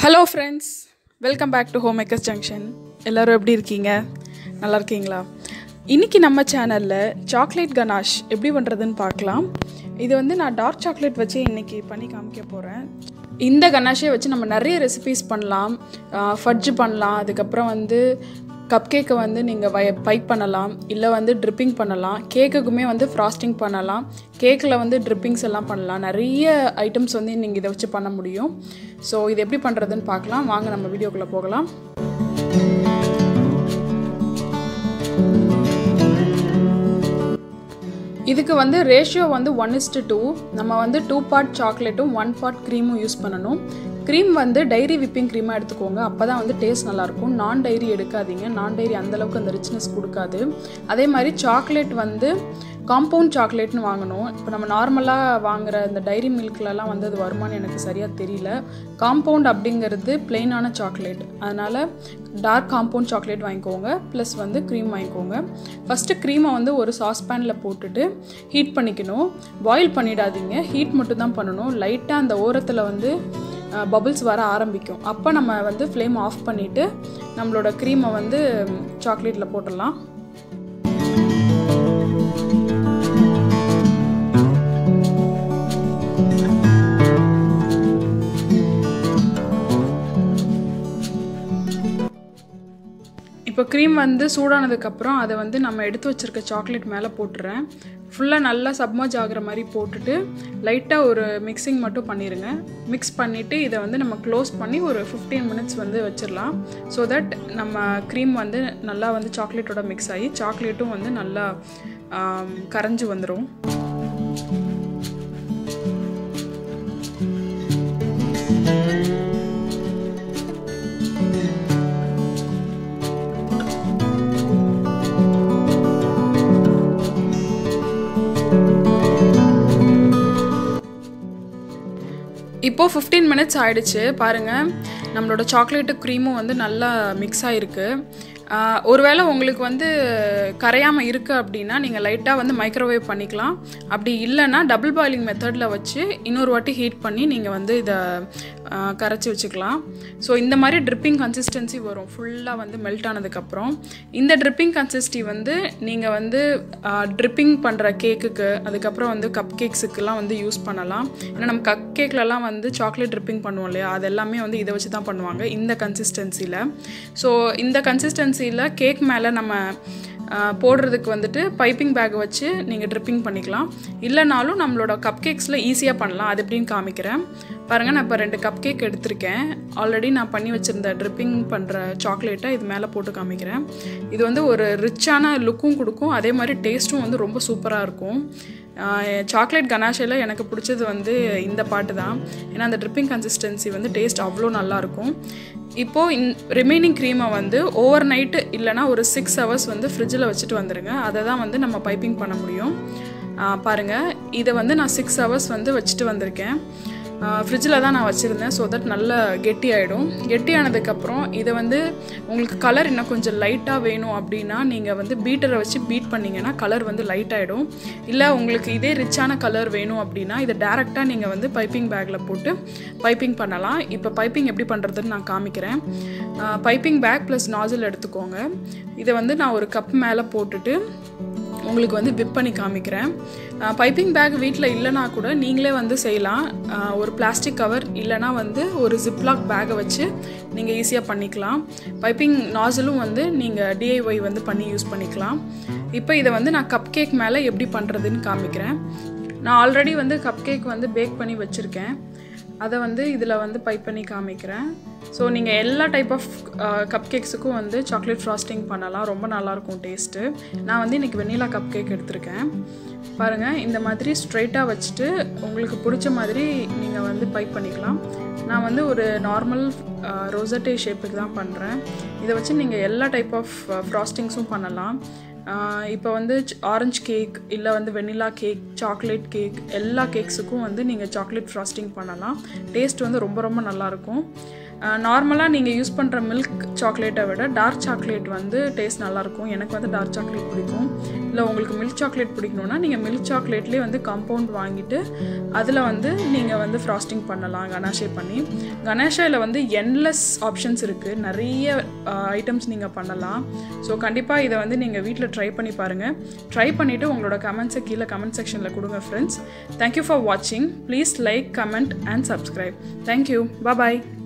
hello friends welcome back to home makers junction எல்லோரும் எப்படி இருக்கீங்க நல்லா இருக்கீங்களா இன்றைக்கி நம்ம சேனலில் சாக்லேட் கனாஷ் எப்படி பண்ணுறதுன்னு பார்க்கலாம் இது வந்து நான் டார்க் சாக்லேட் வச்சு இன்றைக்கி பண்ணி காமிக்க போகிறேன் இந்த கனாஷே வச்சு நம்ம நிறைய ரெசிபீஸ் பண்ணலாம் ஃபட்ஜ் பண்ணலாம் அதுக்கப்புறம் வந்து கப் கேக்கை வந்து நீங்கள் வய பைப் பண்ணலாம் இல்லை வந்து ட்ரிப்பிங் பண்ணலாம் கேக்குக்குமே வந்து ஃப்ராஸ்டிங் பண்ணலாம் கேக்கில் வந்து ட்ரிப்பிங்ஸ் எல்லாம் பண்ணலாம் நிறைய ஐட்டம்ஸ் வந்து நீங்கள் இதை வச்சு பண்ண முடியும் ஸோ இது எப்படி பண்ணுறதுன்னு பார்க்கலாம் வாங்க நம்ம வீடியோக்குள்ளே போகலாம் இதுக்கு வந்து ரேஷியோ வந்து ஒன் இஸ்டு டூ நம்ம வந்து டூ பார்ட் சாக்லேட்டும் ஒன் பார்ட் க்ரீமும் யூஸ் பண்ணணும் க்ரீம் வந்து டைரி விப்பிங் க்ரீமாக எடுத்துக்கோங்க அப்போ தான் வந்து டேஸ்ட் நல்லாயிருக்கும் நான் டைரி எடுக்காதீங்க நான் டைரி அந்தளவுக்கு அந்த ரிச்னஸ் கொடுக்காது அதே மாதிரி சாக்லேட் வந்து காம்பவுண்ட் சாக்லேட்னு வாங்கணும் இப்போ நம்ம நார்மலாக வாங்குற இந்த டைரி மில்க்லலாம் வந்து அது வருமானு எனக்கு சரியாக தெரியல காம்பவுண்ட் அப்படிங்கிறது பிளெயினான சாக்லேட் அதனால் டார்க் காம்பவுண்ட் சாக்லேட் வாங்கிக்கோங்க ப்ளஸ் வந்து க்ரீம் வாங்கிக்கோங்க ஃபஸ்ட்டு க்ரீமை வந்து ஒரு சாஸ்பேனில் போட்டுட்டு ஹீட் பண்ணிக்கணும் பாயில் பண்ணிடாதீங்க ஹீட் மட்டும் தான் பண்ணணும் லைட்டாக அந்த ஓரத்தில் வந்து பபுள்ஸ் வர ஆரம்பிக்கும் அப்போ நம்ம வந்து ஃப்ளேம் ஆஃப் பண்ணிவிட்டு நம்மளோட க்ரீமை வந்து சாக்லேட்டில் போட்டுடலாம் இப்போ க்ரீம் வந்து சூடானதுக்கப்புறம் அதை வந்து நம்ம எடுத்து வச்சுருக்க சாக்லேட் மேலே போட்டுறேன் ஃபுல்லாக நல்லா சப்மர்ஜ் ஆகிற மாதிரி போட்டுட்டு லைட்டாக ஒரு மிக்சிங் மட்டும் பண்ணிடுங்க மிக்ஸ் பண்ணிவிட்டு இதை வந்து நம்ம க்ளோஸ் பண்ணி ஒரு ஃபிஃப்டீன் மினிட்ஸ் வந்து வச்சிடலாம் ஸோ தட் நம்ம க்ரீம் வந்து நல்லா வந்து சாக்லேட்டோட மிக்ஸ் ஆகி சாக்லேட்டும் வந்து நல்லா கரைஞ்சி வந்துடும் இப்போது ஃபிஃப்டீன் மினிட்ஸ் ஆகிடுச்சு பாருங்கள் நம்மளோட சாக்லேட்டு க்ரீமும் வந்து நல்லா மிக்ஸ் ஆகிருக்கு ஒருவேளை உங்களுக்கு வந்து கரையாமல் இருக்குது அப்படின்னா நீங்கள் லைட்டாக வந்து மைக்ரோவேவ் பண்ணிக்கலாம் அப்படி இல்லைன்னா டபுள் பாயிலிங் மெத்தடில் வச்சு இன்னொரு வாட்டி ஹீட் பண்ணி நீங்கள் வந்து இதை கரைச்சி வச்சுக்கலாம் ஸோ இந்த மாதிரி ட்ரிப்பிங் கன்சிஸ்டன்சி வரும் ஃபுல்லாக வந்து மெல்ட் ஆனதுக்கப்புறம் இந்த ட்ரிப்பிங் கன்சிஸ்டி வந்து நீங்கள் வந்து ட்ரிப்பிங் பண்ணுற கேக்குக்கு அதுக்கப்புறம் வந்து கப் கேக்ஸுக்கெல்லாம் வந்து யூஸ் பண்ணலாம் ஏன்னா நம்ம கப் கேக்லலாம் வந்து சாக்லேட் ட்ரிப்பிங் பண்ணுவோம் இல்லையா அது எல்லாமே வந்து இதை வச்சு தான் பண்ணுவாங்க இந்த கன்சிஸ்டன்சியில் ஸோ இந்த கன்சிஸ்டன்சியில் கேக் மேலே நம்ம போடுறதுக்கு வந்துட்டு பைப்பிங் பேக் வச்சு நீங்கள் ட்ரிப்பிங் பண்ணிக்கலாம் இல்லைனாலும் நம்மளோட கப் கேக்ஸில் ஈஸியாக பண்ணலாம் அது எப்படின்னு காமிக்கிறேன் பாருங்கள் நான் இப்போ ரெண்டு கப் கேக் எடுத்திருக்கேன் ஆல்ரெடி நான் பண்ணி வச்சுருந்த ட்ரிப்பிங் பண்ணுற சாக்லேட்டை இது மேலே போட்டு காமிக்கிறேன் இது வந்து ஒரு ரிச்சான லுக்கும் கொடுக்கும் அதே மாதிரி டேஸ்ட்டும் வந்து ரொம்ப சூப்பராக இருக்கும் சாக்லேட் கனாஷில் எனக்கு பிடிச்சது வந்து இந்த பாட்டு தான் ஏன்னா அந்த ட்ரிப்பிங் கன்சிஸ்டன்சி வந்து டேஸ்ட் அவ்வளோ நல்லாயிருக்கும் இப்போது இன் ரிமைனிங் க்ரீமை வந்து ஓவர் நைட்டு இல்லைனா ஒரு சிக்ஸ் ஹவர்ஸ் வந்து ஃப்ரிட்ஜில் வச்சுட்டு வந்துடுங்க அதை தான் வந்து நம்ம பைப்பிங் பண்ண முடியும் பாருங்கள் இதை வந்து நான் சிக்ஸ் ஹவர்ஸ் வந்து வச்சுட்டு வந்திருக்கேன் ஃப்ரிட்ஜில் தான் நான் வச்சுருந்தேன் ஸோ தட் நல்லா கெட்டி ஆகிடும் கெட்டி ஆனதுக்கப்புறம் இதை வந்து உங்களுக்கு கலர் இன்னும் கொஞ்சம் லைட்டாக வேணும் அப்படின்னா நீங்கள் வந்து பீட்டரை வச்சு பீட் பண்ணிங்கன்னா கலர் வந்து லைட் ஆகிடும் இல்லை உங்களுக்கு இதே ரிச்சான கலர் வேணும் அப்படின்னா இதை டேரெக்டாக நீங்கள் வந்து பைப்பிங் பேக்கில் போட்டு பைப்பிங் பண்ணலாம் இப்போ பைப்பிங் எப்படி பண்ணுறதுன்னு நான் காமிக்கிறேன் பைப்பிங் பேக் ப்ளஸ் நாசில் எடுத்துக்கோங்க இதை வந்து நான் ஒரு கப் மேலே போட்டுட்டு உங்களுக்கு வந்து விப் பண்ணி காமிக்கிறேன் பைப்பிங் பேக் வீட்டில் இல்லைனா கூட நீங்களே வந்து செய்யலாம் ஒரு பிளாஸ்டிக் கவர் இல்லைனா வந்து ஒரு ஜிப்லாக் பேக்கை வச்சு நீங்கள் ஈஸியாக பண்ணிக்கலாம் பைப்பிங் நாசலும் வந்து நீங்கள் டிஐஒய் வந்து பண்ணி யூஸ் பண்ணிக்கலாம் இப்போ இதை வந்து நான் கப் கேக் மேலே எப்படி பண்ணுறதுன்னு காமிக்கிறேன் நான் ஆல்ரெடி வந்து கப் கேக் வந்து பேக் பண்ணி வச்சுருக்கேன் அதை வந்து இதில் வந்து பைப் பண்ணி காமிக்கிறேன் ஸோ நீங்கள் எல்லா டைப் ஆஃப் கப் கேக்ஸுக்கும் வந்து சாக்லேட் ஃப்ராஸ்டிங் பண்ணலாம் ரொம்ப நல்லாயிருக்கும் டேஸ்ட்டு நான் வந்து இன்றைக்கி வெண்ணிலா கப் கேக் எடுத்திருக்கேன் பாருங்கள் இந்த மாதிரி ஸ்ட்ரைட்டாக வச்சுட்டு உங்களுக்கு பிடிச்ச மாதிரி நீங்கள் வந்து பைப் பண்ணிக்கலாம் நான் வந்து ஒரு நார்மல் ரோசட்டே ஷேப்புக்கு தான் பண்ணுறேன் இதை வச்சு நீங்கள் எல்லா டைப் ஆஃப் ஃப்ராஸ்டிங்ஸும் பண்ணலாம் இப்போ வந்து ஆரஞ்சு கேக் இல்லை வந்து வெண்ணிலா கேக் சாக்லேட் கேக் எல்லா கேக்ஸுக்கும் வந்து நீங்கள் சாக்லேட் ஃப்ராஸ்டிங் பண்ணலாம் டேஸ்ட் வந்து ரொம்ப ரொம்ப நல்லாயிருக்கும் நார்மலாக நீங்கள் யூஸ் பண்ணுற மில்க் சாக்லேட்டை விட டார்க் சாக்லேட் வந்து டேஸ்ட் நல்லாயிருக்கும் எனக்கு வந்து டார்க் சாக்லேட் பிடிக்கும் இல்லை உங்களுக்கு மில்க் சாக்லேட் பிடிக்கணுன்னா நீங்கள் மில்க் சாக்லேட்லேயே வந்து காம்பவுண்ட் வாங்கிட்டு அதில் வந்து நீங்கள் வந்து ஃப்ராஸ்டிங் பண்ணலாம் கனாஷே பண்ணி கணேஷாவில் வந்து என்லெஸ் ஆப்ஷன்ஸ் இருக்குது நிறைய ஐட்டம்ஸ் நீங்கள் பண்ணலாம் ஸோ கண்டிப்பாக இதை வந்து நீங்கள் வீட்டில் ட்ரை பண்ணி பாருங்கள் ட்ரை பண்ணிவிட்டு உங்களோட கமெண்ட்ஸை கீழே கமெண்ட் செக்ஷனில் கொடுங்க ஃப்ரெண்ட்ஸ் தேங்க்யூ ஃபார் வாட்சிங் please like comment and subscribe thank you bye